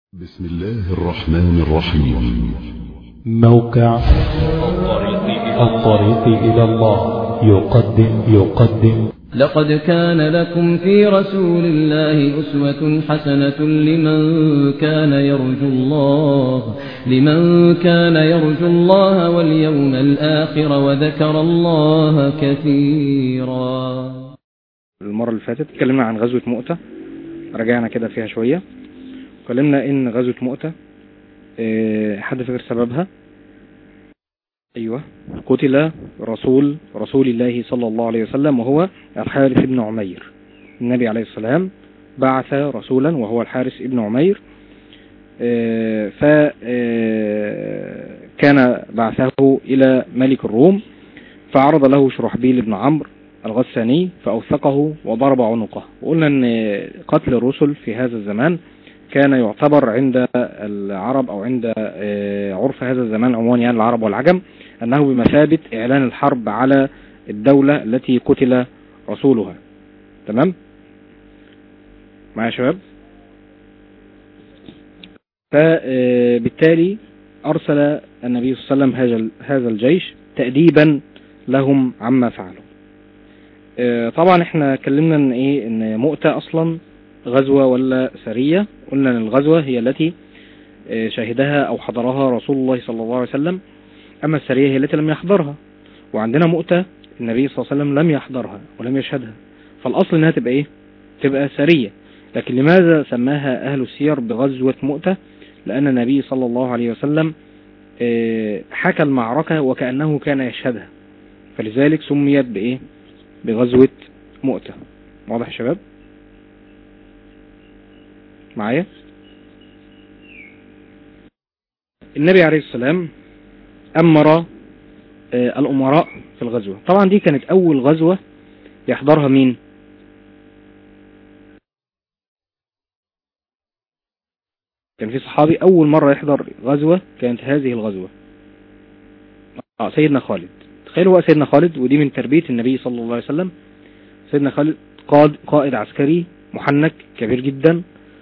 بسم الله الرحمن الرحيم موقع الطريق إلى الله يقدم يقدم لقد كان لكم في رسول الله أسوة حسنة لمن كان يرجو الله لمن كان يرجو الله واليوم الآخر وذكر الله كثيرا المرة اللي فاتت اتكلمنا عن غزوة مؤتة رجعنا كده فيها شوية اتكلمنا ان غزوة مؤتة اه، حد فاكر سببها ايوه قتل رسول رسول الله صلى الله عليه وسلم وهو الحارث بن عمير النبي عليه السلام بعث رسولا وهو الحارث بن عمير ف كان بعثه الى ملك الروم فعرض له شرحبيل بن عمرو الغساني فأوثقه وضرب عنقه وقلنا ان قتل الرسل في هذا الزمان كان يعتبر عند العرب او عند عرف هذا الزمان عموما يعني العرب والعجم انه بمثابة اعلان الحرب على الدولة التي قتل رسولها تمام معايا يا شباب فبالتالي ارسل النبي صلى الله عليه وسلم هذا الجيش تأديبا لهم عما فعلوا طبعا احنا اتكلمنا ان ايه ان مؤتة اصلا غزوة ولا سرية قلنا ان الغزوة هي التي شهدها او حضرها رسول الله صلى الله عليه وسلم اما السرية هي التي لم يحضرها وعندنا مؤتة النبي صلى الله عليه وسلم لم يحضرها ولم يشهدها فالاصل انها تبقى ايه تبقى سرية لكن لماذا سماها اهل السير بغزوة مؤتة لان النبي صلى الله عليه وسلم حكى المعركة وكأنه كان يشهدها فلذلك سميت بايه بغزوة مؤتة واضح يا شباب معايا النبي عليه السلام أمر الأمراء في الغزوة طبعا دي كانت أول غزوة يحضرها مين كان في صحابي أول مرة يحضر غزوة كانت هذه الغزوة آه سيدنا خالد تخيلوا بقى سيدنا خالد ودي من تربية النبي صلى الله عليه وسلم سيدنا خالد قاد قائد عسكري محنك كبير جدا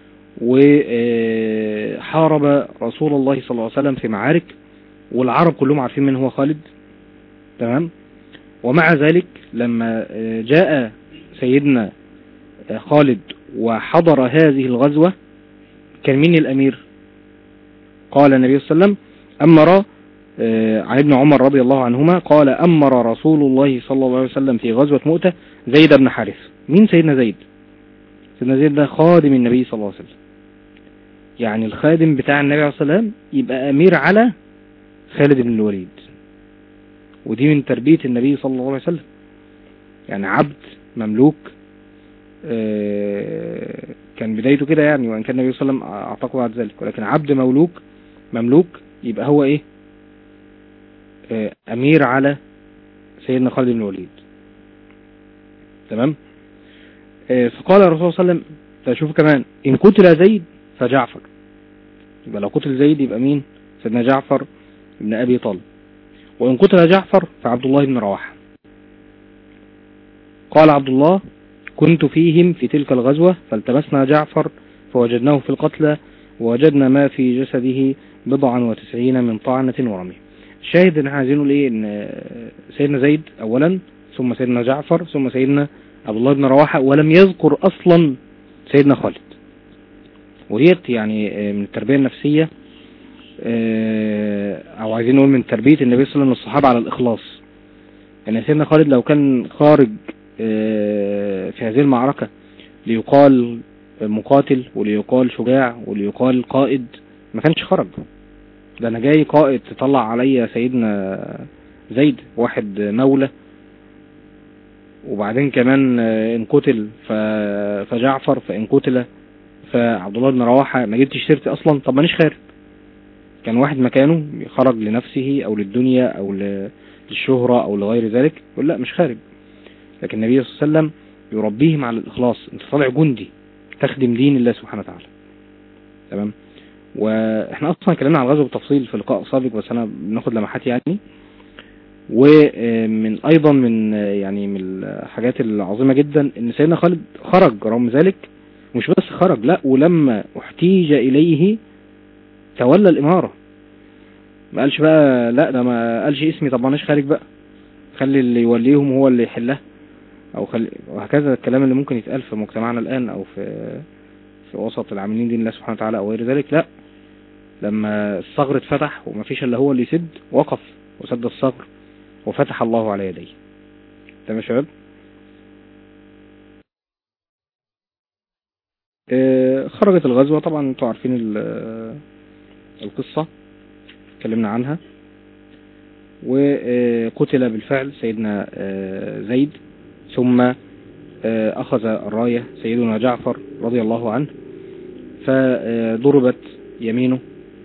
وحارب رسول الله صلى الله عليه وسلم في معارك والعرب كلهم عارفين من هو خالد تمام ومع ذلك لما جاء سيدنا خالد وحضر هذه الغزوة كان مين الأمير قال النبي صلى الله عليه وسلم أمر عن ابن عمر رضي الله عنهما قال أمر رسول الله صلى الله عليه وسلم في غزوة مؤتة زيد بن حارث مين سيدنا زيد سيدنا زيد ده خادم النبي صلى الله عليه وسلم يعني الخادم بتاع النبي عليه الصلاة والسلام يبقى أمير على خالد بن الوليد ودي من تربية النبي صلى الله عليه وسلم يعني عبد مملوك كان بدايته كده يعني وإن كان النبي صلى الله عليه وسلم أعتقد بعد ذلك ولكن عبد مملوك مملوك يبقى هو إيه امير على سيدنا خالد بن الوليد تمام فقال الرسول صلى الله عليه وسلم فشوف كمان ان قتل زيد فجعفر يبقى لو قتل زيد يبقى مين سيدنا جعفر بن ابي طالب وان قتل جعفر فعبد الله بن رواحه قال عبد الله كنت فيهم في تلك الغزوة فالتمسنا جعفر فوجدناه في القتلى ووجدنا ما في جسده بضعا وتسعين من طعنة ورمي الشاهد ان عايزينه نقول ايه ان سيدنا زيد اولا ثم سيدنا جعفر ثم سيدنا عبد الله بن رواحه ولم يذكر اصلا سيدنا خالد وديت يعني من التربيه النفسيه او عايزين نقول من تربيه النبي صلى الله عليه وسلم للصحابه على الاخلاص يعني سيدنا خالد لو كان خارج في هذه المعركه ليقال مقاتل وليقال شجاع وليقال قائد ما كانش خرج ده انا جاي قائد تطلع عليا سيدنا زيد واحد مولى وبعدين كمان ان قتل فجعفر فان قتل فعبد الله بن رواحه ما جبتش سيرتي اصلا طب مانيش خارج كان واحد مكانه خرج لنفسه او للدنيا او للشهرة او لغير ذلك يقول لا مش خارج لكن النبي صلى الله عليه وسلم يربيهم على الاخلاص انت طالع جندي تخدم دين الله سبحانه وتعالى تمام واحنا اصلا اتكلمنا عن الغزو بالتفصيل في لقاء سابق بس انا بناخد لمحات يعني ومن ايضا من يعني من الحاجات العظيمة جدا ان سيدنا خالد خرج رغم ذلك مش بس خرج لا ولما احتيج اليه تولى الامارة ما قالش بقى لا ده ما قالش اسمي طب ماناش خارج بقى خلي اللي يوليهم هو اللي يحلها او خلي وهكذا الكلام اللي ممكن يتقال في مجتمعنا الان او في في وسط العاملين دين الله سبحانه وتعالى او غير ذلك لا لما الصغر اتفتح ومفيش الا هو اللي يسد وقف وسد الصغر وفتح الله على يديه تمام يا شباب آه، خرجت الغزوة طبعا انتوا عارفين ال- القصة اتكلمنا عنها وقتل بالفعل سيدنا آه، زيد ثم آه، أخذ الراية سيدنا جعفر رضي الله عنه فضربت يمينه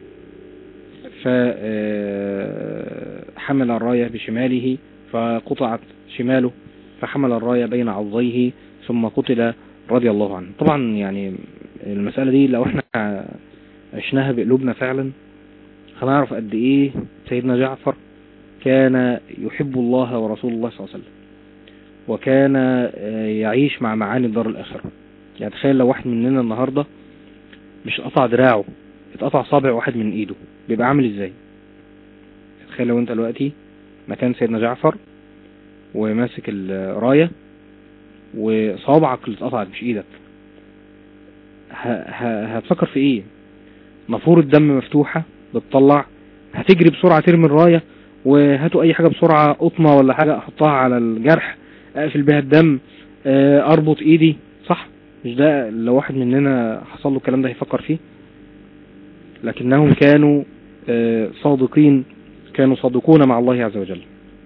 فحمل الراية بشماله فقطعت شماله فحمل الراية بين عضيه ثم قتل رضي الله عنه طبعا يعني المسألة دي لو احنا عشناها بقلوبنا فعلا هنعرف قد ايه سيدنا جعفر كان يحب الله ورسول الله صلى الله عليه وسلم وكان آه، يعيش مع معاني الدار الآخرة يعني تخيل لو واحد مننا النهاردة مش قطع دراعه اتقطع صابع واحد من ايده بيبقى عامل ازاي تخيل لو انت دلوقتي مكان سيدنا جعفر وماسك الراية وصابعك اللي اتقطعت مش ايدك ه- ه- هتفكر في ايه نافورة دم مفتوحة بتطلع هتجري بسرعة ترمي الراية وهاتوا اي حاجة بسرعة قطمة ولا حاجة احطها على الجرح اقفل بيها الدم آه، اربط ايدي صح مش ده لو واحد مننا حصل له الكلام ده هيفكر فيه لكنهم كانوا آه، صادقين كانوا صادقون مع الله عز وجل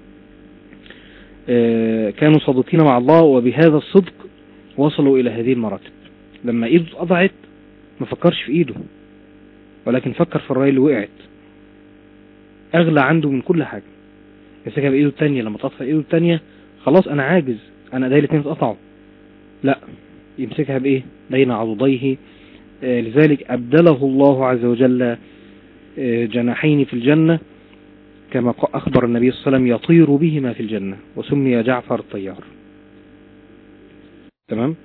آه، كانوا صادقين مع الله وبهذا الصدق وصلوا إلى هذه المراتب لما إيده اتقطعت ما فكرش في إيده ولكن فكر في الراية اللي وقعت أغلى عنده من كل حاجة يمسكها بإيده التانية لما تقطع إيده التانية خلاص أنا عاجز أنا إيدي الاتنين اتقطعوا لا يمسكها بإيه بين عضديه آه، لذلك أبدله الله عز وجل آه، جناحين في الجنة كما ق- أخبر النبي صلى الله عليه وسلم يطير بهما في الجنة وسمي جعفر الطيار تمام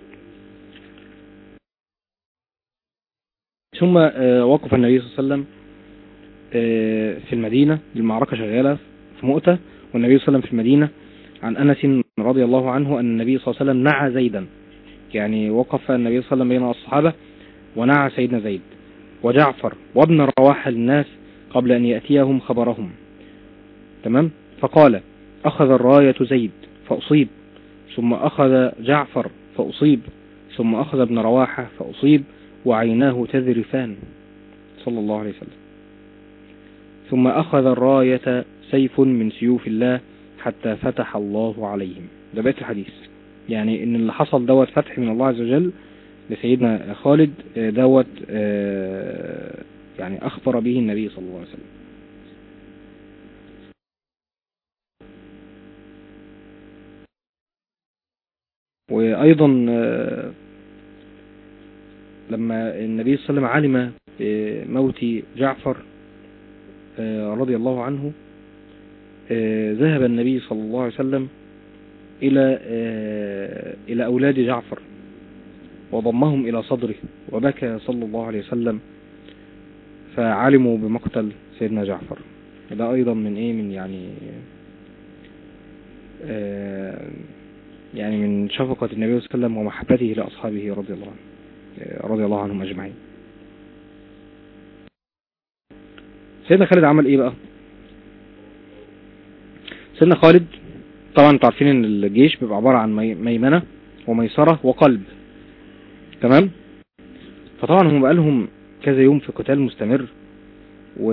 ثم آه، وقف النبي صلى الله عليه وسلم آه، في المدينة المعركة شغالة في مؤتة والنبي صلى الله عليه وسلم في المدينة عن أنس رضي الله عنه أن النبي صلى الله عليه وسلم نعى زيدا يعني وقف النبي صلى الله عليه وسلم بين الصحابة ونعى سيدنا زيد وجعفر وابن رواحة الناس قبل أن يأتيهم خبرهم تمام فقال أخذ الراية زيد فأصيب ثم أخذ جعفر فأصيب ثم أخذ ابن رواحة فأصيب وعيناه تذرفان صلى الله عليه وسلم ثم أخذ الراية سيف من سيوف الله حتى فتح الله عليهم ده بقيت الحديث يعني ان اللي حصل دوت فتح من الله عز وجل لسيدنا خالد آه، دوت آه، يعني أخبر به النبي صلى الله عليه وسلم وأيضا آه، لما النبي صلى الله عليه وسلم علم بموت جعفر آه، رضي الله عنه آه، ذهب النبي صلى الله عليه وسلم إلى آه، إلى أولاد جعفر وضمهم إلى صدره وبكى صلى الله عليه وسلم فعلموا بمقتل سيدنا جعفر ده أيضا من إيه من يعني آه، يعني من شفقة النبي صلى الله عليه وسلم ومحبته لأصحابه رضي الله عنه آه، رضي الله عنهم أجمعين سيدنا خالد عمل إيه بقى سيدنا خالد طبعا انتوا عارفين ان الجيش بيبقى عبارة عن مي- ميمنة وميسرة وقلب تمام فطبعا هم بقالهم كذا يوم في قتال مستمر و...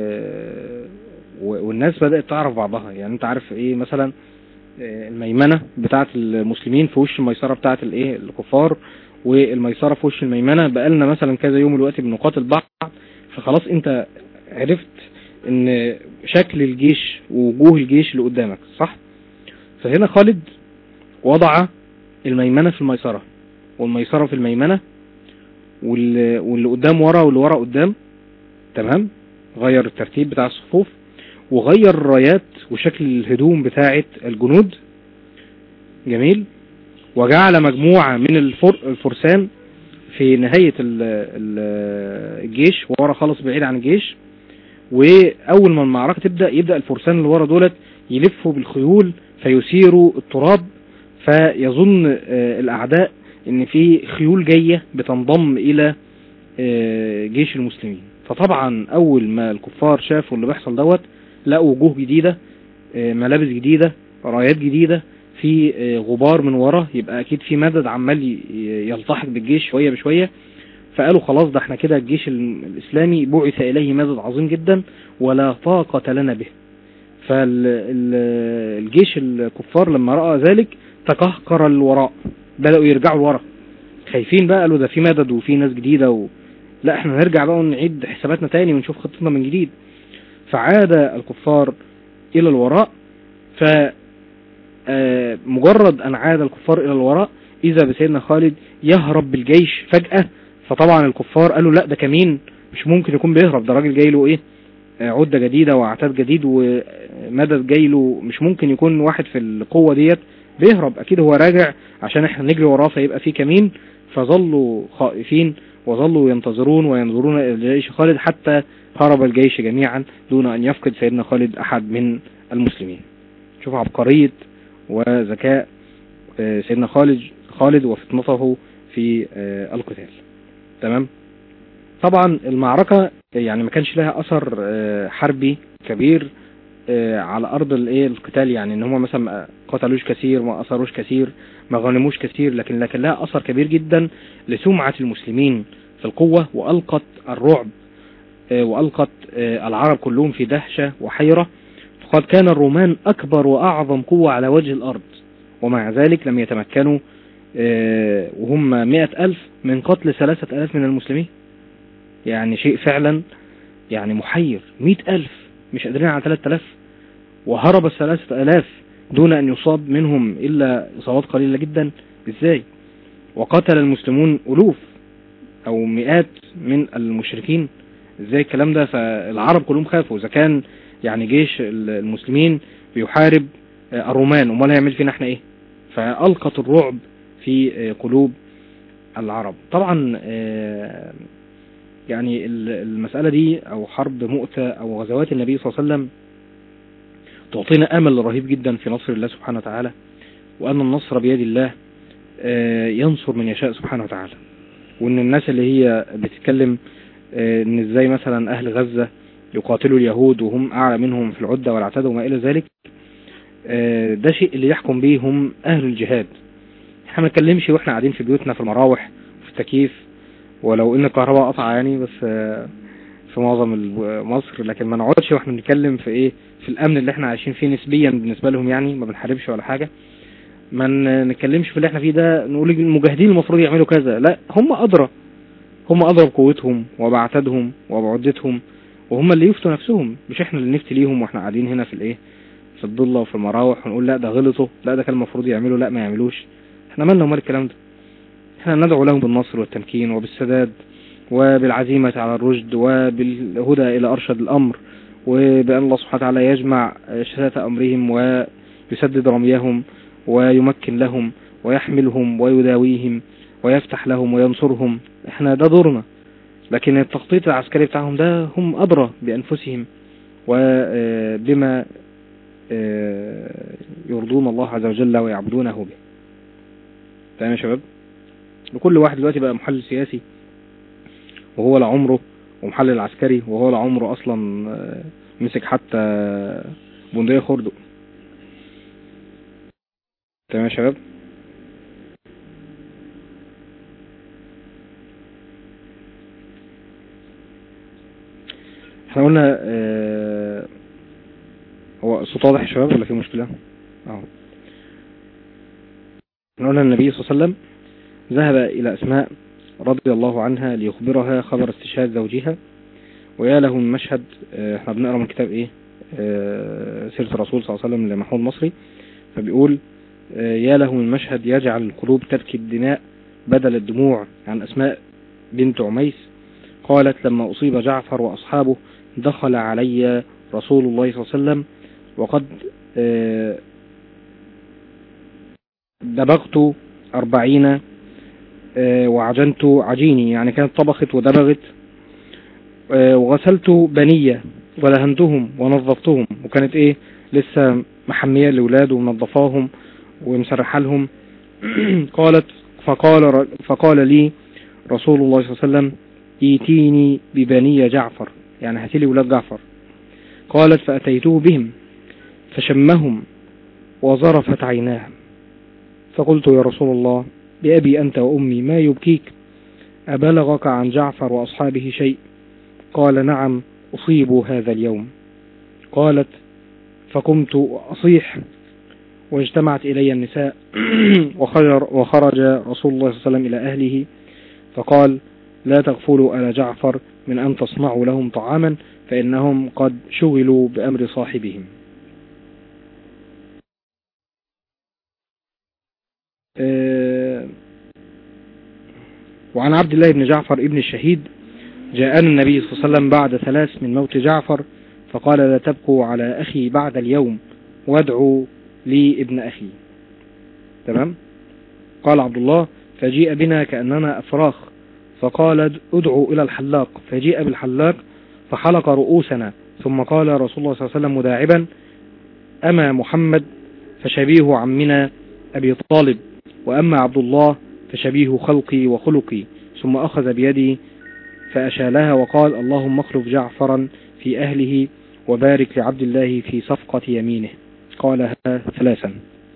و... والناس بدأت تعرف بعضها يعني انت عارف ايه مثلا آه، الميمنة بتاعت المسلمين في وش الميسرة بتاعت الايه الكفار والميسرة في وش الميمنة بقالنا مثلا كذا يوم دلوقتي بنقاتل بعض فخلاص انت عرفت ان شكل الجيش ووجوه الجيش اللي قدامك صح فهنا خالد وضع الميمنة في الميسرة والميسرة في الميمنة واللي, واللي قدام ورا واللي ورا قدام تمام غير الترتيب بتاع الصفوف وغير الرايات وشكل الهدوم بتاعة الجنود جميل وجعل مجموعة من الفر الفرسان في نهاية ال- ال- الجيش ورا خالص بعيد عن الجيش واول ما المعركة تبدأ يبدأ الفرسان اللي ورا دولت يلفوا بالخيول فيثيروا التراب فيظن آه، الاعداء ان في خيول جاية بتنضم الى آه، جيش المسلمين فطبعا اول ما الكفار شافوا اللي بيحصل دوت لقوا وجوه جديدة آه، ملابس جديدة رايات جديدة في آه، غبار من ورا يبقى اكيد في مدد عمال ي- يلتحق بالجيش شوية بشوية فقالوا خلاص ده احنا كده الجيش ال- الاسلامي بعث اليه مدد عظيم جدا ولا طاقة لنا به فالجيش الكفار لما رأى ذلك تقهقر الوراء بدأوا يرجعوا لورا خايفين بقى قالوا ده في مدد وفي ناس جديدة و... لا احنا نرجع بقى ونعيد حساباتنا تاني ونشوف خطتنا من جديد فعاد الكفار الى الوراء ف آه، مجرد ان عاد الكفار الى الوراء اذا بسيدنا خالد يهرب بالجيش فجأة فطبعا الكفار قالوا لا ده كمين مش ممكن يكون بيهرب ده راجل جاي له ايه آه، عدة جديدة وعتاد جديد ومدد جاي له مش ممكن يكون واحد في القوة ديت بيهرب اكيد هو راجع عشان احنا نجري وراه فيبقى في كمين فظلوا خائفين وظلوا ينتظرون وينظرون الى جيش خالد حتى هرب الجيش جميعا دون ان يفقد سيدنا خالد احد من المسلمين شوف عبقرية وذكاء آه، سيدنا خالد خالد وفطنته في آه، القتال تمام طبعا المعركة يعني ما كانش لها اثر آه، حربي كبير آه، على ارض الايه القتال يعني ان هم مثلا ما قتلوش كثير ما اثروش كثير ما غنموش كثير لكن لكن لها اثر كبير جدا لسمعة المسلمين في القوة والقت الرعب آه، والقت آه، العرب كلهم في دهشة وحيرة فقد كان الرومان اكبر واعظم قوة على وجه الارض ومع ذلك لم يتمكنوا آه، وهم مئة ألف من قتل ثلاثة ألاف من المسلمين يعني شيء فعلا يعني محير مئة ألف مش قادرين على ثلاثة ألاف وهرب الثلاثة ألاف دون أن يصاب منهم إلا إصابات قليلة جدا إزاي وقتل المسلمون ألوف أو مئات من المشركين إزاي الكلام ده فالعرب كلهم خافوا إذا كان يعني جيش المسلمين بيحارب آه، الرومان امال هيعمل فينا احنا ايه فألقت الرعب في آه، قلوب العرب طبعا آه، يعني ال- المسألة دي او حرب مؤتة او غزوات النبي صلى الله عليه وسلم تعطينا امل رهيب جدا في نصر الله سبحانه وتعالى وان النصر بيد الله آه، ينصر من يشاء سبحانه وتعالى وان الناس اللي هي بتتكلم آه، ان ازاي مثلا اهل غزة يقاتلوا اليهود وهم اعلى منهم في العدة والعتاد وما الى ذلك آه، ده شيء اللي يحكم به هم اهل الجهاد احنا ما نتكلمش واحنا قاعدين في بيوتنا في المراوح في التكييف ولو ان الكهرباء قطع يعني بس آه، في معظم ال- مصر لكن ما نقعدش واحنا بنتكلم في ايه في الامن اللي احنا عايشين فيه نسبيا بالنسبة لهم يعني ما بنحاربش ولا حاجة ما ن- نتكلمش في اللي احنا فيه ده نقول المجاهدين المفروض يعملوا كذا لا هم ادرى هم ادرى بقوتهم وبعتادهم وبعدتهم وهم اللي يفتوا نفسهم مش احنا اللي نفتي ليهم واحنا قاعدين هنا في الايه في الضلة وفي المراوح ونقول لا ده غلطوا لا ده كان المفروض يعملوا لا ما يعملوش احنا مالنا ومال الكلام ده احنا ندعو لهم بالنصر والتمكين وبالسداد وبالعزيمة على الرشد وبالهدى إلى أرشد الأمر وبأن الله سبحانه وتعالى يجمع شتات أمرهم ويسدد رميهم ويمكن لهم ويحملهم ويداويهم ويفتح لهم وينصرهم احنا ده دورنا لكن التخطيط العسكري بتاعهم ده هم أدرى بأنفسهم وبما يرضون الله عز وجل ويعبدونه به تمام يا شباب وكل واحد دلوقتي بقى محلل سياسي وهو لعمره ومحلل عسكري وهو لعمره اصلا آه، مسك حتى بندقية خردق تمام يا شباب احنا قلنا آه، هو الصوت واضح يا شباب ولا في مشكلة اه احنا قلنا النبي صلى الله عليه وسلم ذهب إلى أسماء رضي الله عنها ليخبرها خبر استشهاد زوجها ويا له من مشهد آه، احنا بنقرا من كتاب ايه آه، سيرة الرسول صلى الله عليه وسلم لمحمود مصري فبيقول آه، يا له من مشهد يجعل القلوب تبكي الدماء بدل الدموع عن أسماء بنت عميس قالت لما أصيب جعفر وأصحابه دخل علي رسول الله صلى الله عليه وسلم وقد آه، دبغت أربعين آه، وعجنت عجيني يعني كانت طبخت ودبغت آه، وغسلت بنية ودهنتهم ونظفتهم وكانت ايه لسه محمية الأولاد ومنظفاهم ومسرحة لهم قالت فقال, فقال لي رسول الله صلى الله عليه وسلم ايتيني ببني جعفر يعني هاتي لي ولاد جعفر قالت فأتيته بهم فشمهم وظرفت عيناه فقلت يا رسول الله بأبي أنت وأمي ما يبكيك أبلغك عن جعفر وأصحابه شيء قال نعم أصيبوا هذا اليوم قالت فقمت أصيح واجتمعت إلي النساء وخرج رسول الله صلى الله عليه وسلم إلى أهله فقال لا تغفلوا على جعفر من أن تصنعوا لهم طعاما فإنهم قد شغلوا بأمر صاحبهم آه، وعن عبد الله بن جعفر ابن الشهيد جاءنا النبي صلى الله عليه وسلم بعد ثلاث من موت جعفر فقال لا تبكوا على أخي بعد اليوم وادعوا لي ابن أخي تمام قال عبد الله فجيء بنا كأننا أفراخ فقال ادعوا إلى الحلاق فجيء بالحلاق فحلق رؤوسنا ثم قال رسول الله صلى الله عليه وسلم مداعبا أما محمد فشبيه عمنا أبي طالب وأما عبد الله فشبيه خلقي وخلقي ثم أخذ بيدي فأشالها وقال اللهم اخلف جعفرا في أهله وبارك لعبد الله في صفقة يمينه قالها ثلاثا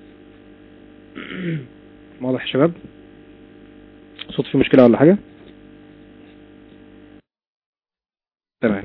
واضح يا شباب صوت في مشكلة ولا حاجة تمام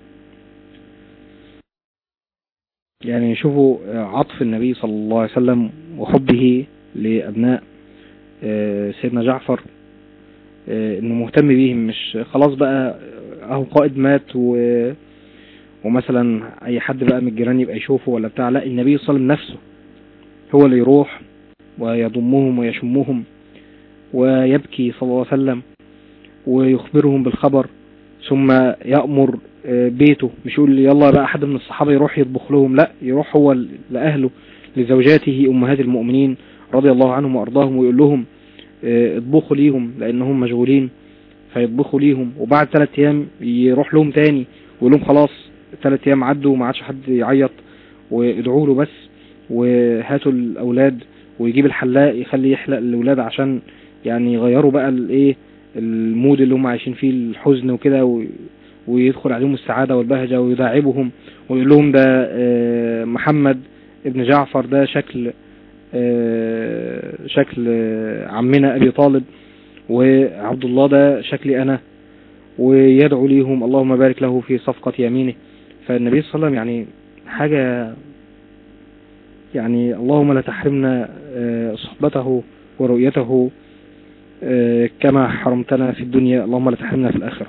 يعني شوفوا عطف النبي صلى الله عليه وسلم وحبه لأبناء آه، سيدنا جعفر آه، انه مهتم بيهم مش خلاص بقى اهو قائد مات و ومثلا اي حد بقى من الجيران يبقى يشوفه ولا بتاع لا النبي صلى الله عليه وسلم نفسه هو اللي يروح ويضمهم ويشمهم ويبكي صلى الله عليه وسلم ويخبرهم بالخبر ثم يأمر آه، بيته مش يقول يلا بقى حد من الصحابة يروح يطبخ لهم لا يروح هو لأهله لزوجاته أمهات المؤمنين رضي الله عنهم وأرضاهم ويقول لهم آه، اطبخوا ليهم لأنهم مشغولين فيطبخوا ليهم وبعد ثلاث أيام يروح لهم تاني ويقول لهم خلاص ثلاث أيام عدوا وما عادش حد يعيط وادعوا له بس وهاتوا الأولاد ويجيب الحلاق يخلي يحلق الأولاد عشان يعني يغيروا بقى الايه المود اللي هم عايشين فيه الحزن وكده ويدخل عليهم السعادة والبهجة ويداعبهم ويقول لهم ده آه، محمد ابن جعفر ده شكل آه، شكل عمنا أبي طالب وعبد الله ده شكلي أنا ويدعو ليهم اللهم بارك له في صفقة يمينه فالنبي صلى الله عليه وسلم يعني حاجة يعني اللهم لا تحرمنا آه، صحبته ورؤيته آه، كما حرمتنا في الدنيا اللهم لا تحرمنا في الآخرة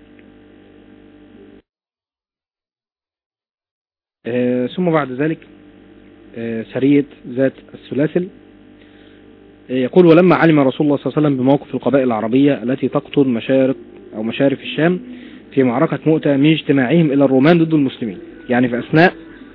ثم بعد ذلك آه، سرية ذات السلاسل آه، يقول ولما علم رسول الله صلى الله عليه وسلم بموقف القبائل العربية التي تقطن مشارق أو مشارف الشام في معركة مؤتة من اجتماعهم إلى الرومان ضد المسلمين يعني في أثناء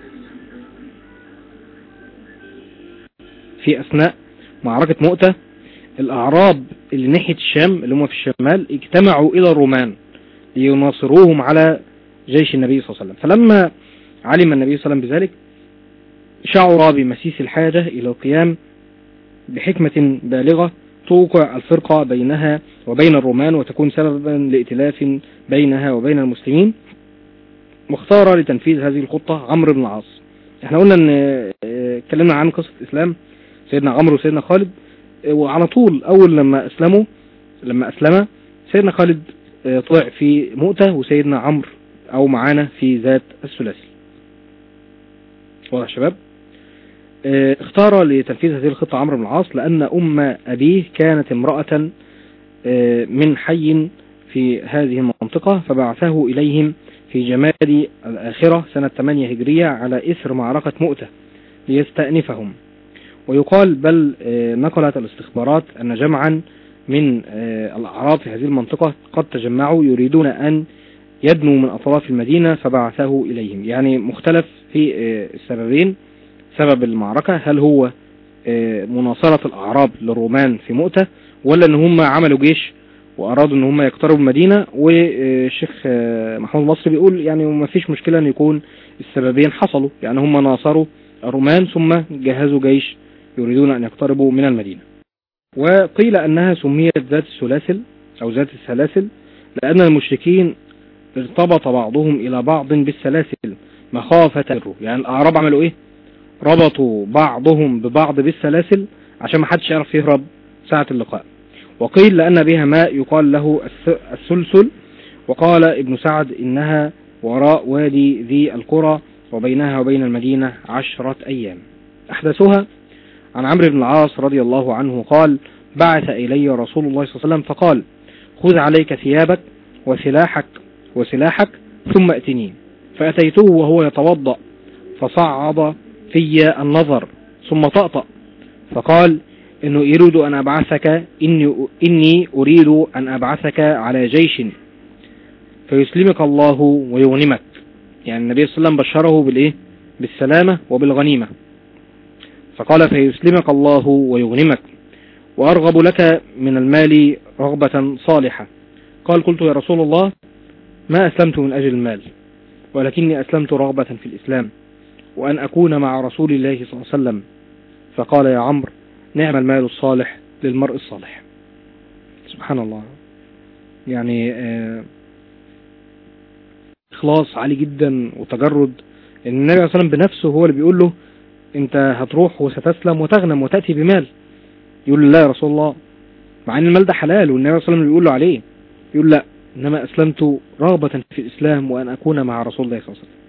في أثناء معركة مؤتة الأعراب اللي ناحية الشام اللي هم في الشمال اجتمعوا إلى الرومان ليناصروهم على جيش النبي صلى الله عليه وسلم فلما علم النبي صلى الله عليه وسلم بذلك شعر بمسيس الحاجة إلى القيام بحكمة بالغة توقع الفرقة بينها وبين الرومان وتكون سببا لائتلاف بينها وبين المسلمين واختار لتنفيذ هذه الخطة عمرو بن العاص احنا قلنا ان اه، اتكلمنا عن قصة اسلام سيدنا عمرو وسيدنا خالد اه، وعلى طول اول لما اسلموا لما اسلم سيدنا خالد اه، طلع في مؤتة وسيدنا عمرو او معانا في ذات الثلاثي واضح شباب آه، اختار لتنفيذ هذه الخطة عمرو بن العاص لأن أم أبيه كانت امرأة آه، من حي في هذه المنطقة فبعثه إليهم في جماد الآخرة سنة 8 هجرية على إثر معركة مؤتة ليستأنفهم ويقال بل آه، نقلت الاستخبارات أن جمعا من الأعراض في هذه المنطقة قد تجمعوا يريدون أن يدنوا من أطراف المدينة فبعثه إليهم يعني مختلف في السببين سبب المعركة هل هو آه، مناصرة الأعراب للرومان في مؤتة ولا ان هم عملوا جيش وارادوا ان هم يقتربوا المدينة والشيخ آه، محمود المصري بيقول يعني ما فيش مشكلة ان يكون السببين حصلوا يعني هم ناصروا الرومان ثم جهزوا جيش يريدون ان يقتربوا من المدينة وقيل انها سميت ذات السلاسل او ذات السلاسل لان المشركين ارتبط بعضهم الى بعض بالسلاسل مخافة الرو. يعني الاعراب عملوا ايه ربطوا بعضهم ببعض بالسلاسل عشان ما حدش يعرف يهرب ساعة اللقاء وقيل لأن بها ماء يقال له الس- السلسل وقال ابن سعد إنها وراء وادي ذي القرى وبينها وبين المدينة عشرة أيام أحدثها عن عمرو بن العاص رضي الله عنه قال بعث إلي رسول الله صلى الله عليه وسلم فقال خذ عليك ثيابك وسلاحك وسلاحك ثم ائتني فأتيته وهو يتوضأ فصعد في النظر ثم طأطأ فقال إنه يريد أن أبعثك إني, إني أريد أن أبعثك على جيش فيسلمك الله ويغنمك يعني النبي صلى الله عليه وسلم بشره بالإيه بالسلامة وبالغنيمة فقال فيسلمك الله ويغنمك وأرغب لك من المال رغبة صالحة قال قلت يا رسول الله ما أسلمت من أجل المال ولكني أسلمت رغبة في الإسلام وأن أكون مع رسول الله صلى الله عليه وسلم فقال يا عمرو نعم المال الصالح للمرء الصالح سبحان الله يعني آه، إخلاص عالي جدا وتجرد إن النبي صلى الله عليه وسلم بنفسه هو اللي بيقول له أنت هتروح وستسلم وتغنم وتأتي بمال يقول له لا يا رسول الله مع ان المال ده حلال والنبي صلى الله عليه وسلم بيقول له عليه يقول لا انما اسلمت رغبة في الاسلام وان اكون مع رسول الله صلى الله عليه وسلم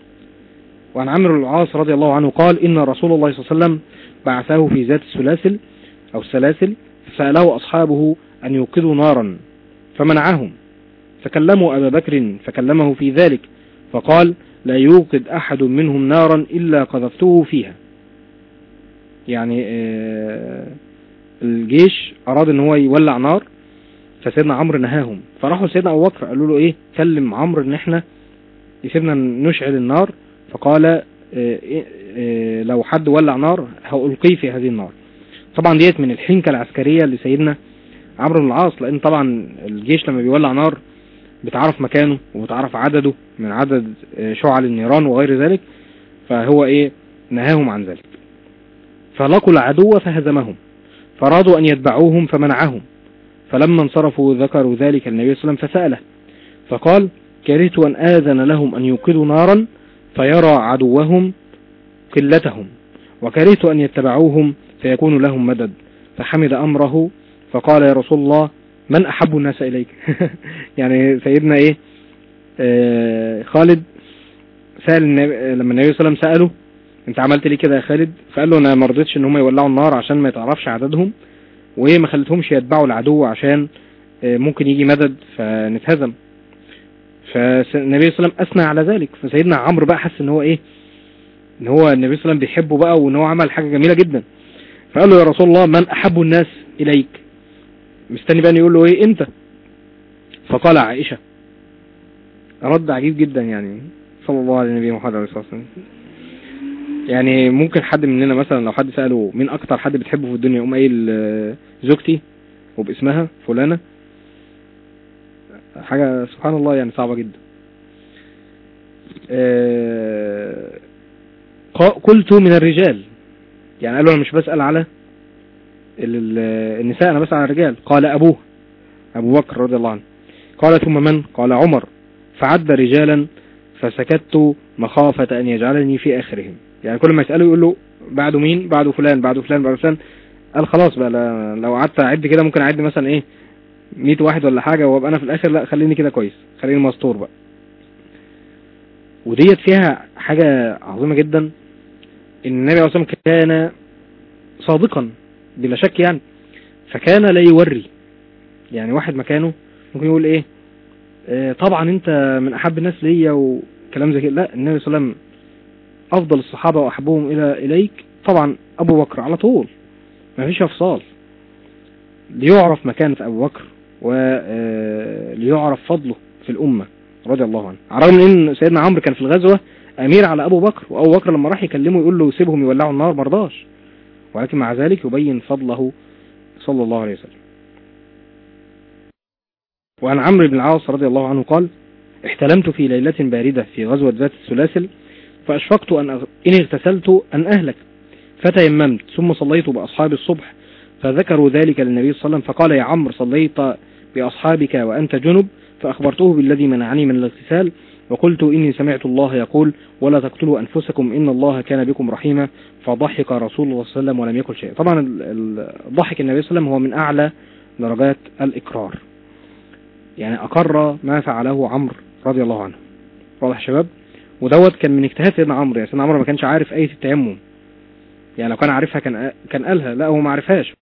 وعن عمرو بن العاص رضي الله عنه قال ان رسول الله صلى الله عليه وسلم بعثه في ذات السلاسل او السلاسل فسأله اصحابه ان يوقدوا نارا فمنعهم فكلموا ابا بكر فكلمه في ذلك فقال لا يوقد احد منهم نارا الا قذفته فيها يعني آه الجيش اراد ان هو يولع نار فسيدنا عمرو نهاهم فراحوا سيدنا ابو بكر قالوا له ايه كلم عمرو ان احنا يسيبنا نشعل النار فقال آه، إيه، آه، لو حد ولع نار هألقيه في هذه النار طبعا ديت من الحنكة العسكرية لسيدنا عمرو بن العاص لان طبعا الجيش لما بيولع نار بتعرف مكانه وبتعرف عدده من عدد آه، شعل النيران وغير ذلك فهو ايه نهاهم عن ذلك فلقوا العدو فهزمهم فأرادوا أن يتبعوهم فمنعهم فلما انصرفوا ذكروا ذلك النبي صلى الله عليه وسلم فسأله فقال كرهت أن آذن لهم أن يوقدوا نارا فيرى عدوهم قلتهم وكرهت أن يتبعوهم فيكون لهم مدد فحمد أمره فقال يا رسول الله من أحب الناس إليك يعني سيدنا إيه آه خالد سأل النبي لما النبي صلى الله عليه وسلم سأله انت عملت ليه كده يا خالد فقال له انا ما رضيتش ان هم يولعوا النار عشان ما يتعرفش عددهم وما خلتهمش يتبعوا العدو عشان آه، ممكن يجي مدد فنتهزم فالنبي صلى الله عليه وسلم اثنى على ذلك فسيدنا عمرو بقى حس ان هو ايه ان هو النبي صلى الله عليه وسلم بيحبه بقى وان هو عمل حاجه جميله جدا فقال له يا رسول الله من احب الناس اليك مستني بقى إن يقول له ايه انت فقال عائشه رد عجيب جدا يعني صلى الله على النبي محمد عليه الصلاه والسلام يعني ممكن حد مننا مثلا لو حد سأله مين اكتر حد بتحبه في الدنيا يقوم قايل آه، زوجتي وباسمها فلانة حاجة سبحان الله يعني صعبة جدا آه، ق- قلت من الرجال يعني قالوا انا مش بسأل على ال- ال- النساء انا بسأل على الرجال قال ابوه ابو بكر رضي الله عنه قال ثم من قال عمر فعد رجالا فسكت مخافة ان يجعلني في اخرهم يعني كل ما يسأله يقول له بعده مين بعده فلان بعده فلان بعده فلان قال خلاص بقى لا- لو قعدت اعد كده ممكن اعد مثلا ايه 100 واحد ولا حاجة وابقى انا في الاخر لا خليني كده كويس خليني مستور بقى وديت فيها حاجة عظيمة جدا ان النبي عليه الصلاة والسلام كان صادقا بلا شك يعني فكان لا يوري يعني واحد مكانه ممكن يقول ايه آه طبعا انت من احب الناس ليا وكلام زي كده لا النبي صلى الله عليه وسلم افضل الصحابة واحبهم الى اليك طبعا ابو بكر على طول ما فيش افصال ليعرف مكانة ابو بكر وليعرف فضله في الامة رضي الله عنه على الرغم من ان سيدنا عمرو كان في الغزوة امير على ابو بكر وابو بكر لما راح يكلمه يقول له سيبهم يولعوا النار مرضاش ولكن مع ذلك يبين فضله صلى الله عليه وسلم وعن عمرو بن العاص رضي الله عنه قال احتلمت في ليلة باردة في غزوة ذات السلاسل فأشفقت أن أغ... إن اغتسلت أن أهلك فتيممت ثم صليت بأصحاب الصبح فذكروا ذلك للنبي صلى الله عليه وسلم فقال يا عمرو صليت بأصحابك وأنت جنب فأخبرته بالذي منعني من الاغتسال وقلت إني سمعت الله يقول ولا تقتلوا أنفسكم إن الله كان بكم رحيما فضحك رسول الله صلى الله عليه وسلم ولم يقل شيء طبعا ال- ال- ضحك النبي صلى الله عليه وسلم هو من أعلى درجات الإقرار يعني أقر ما فعله عمرو رضي الله عنه واضح يا شباب ودوت كان من اجتهاد سيدنا عمرو يعني سيدنا عمرو ما كانش عارف آية التيمم يعني لو كان عارفها كان كان قالها لا هو ما عرفهاش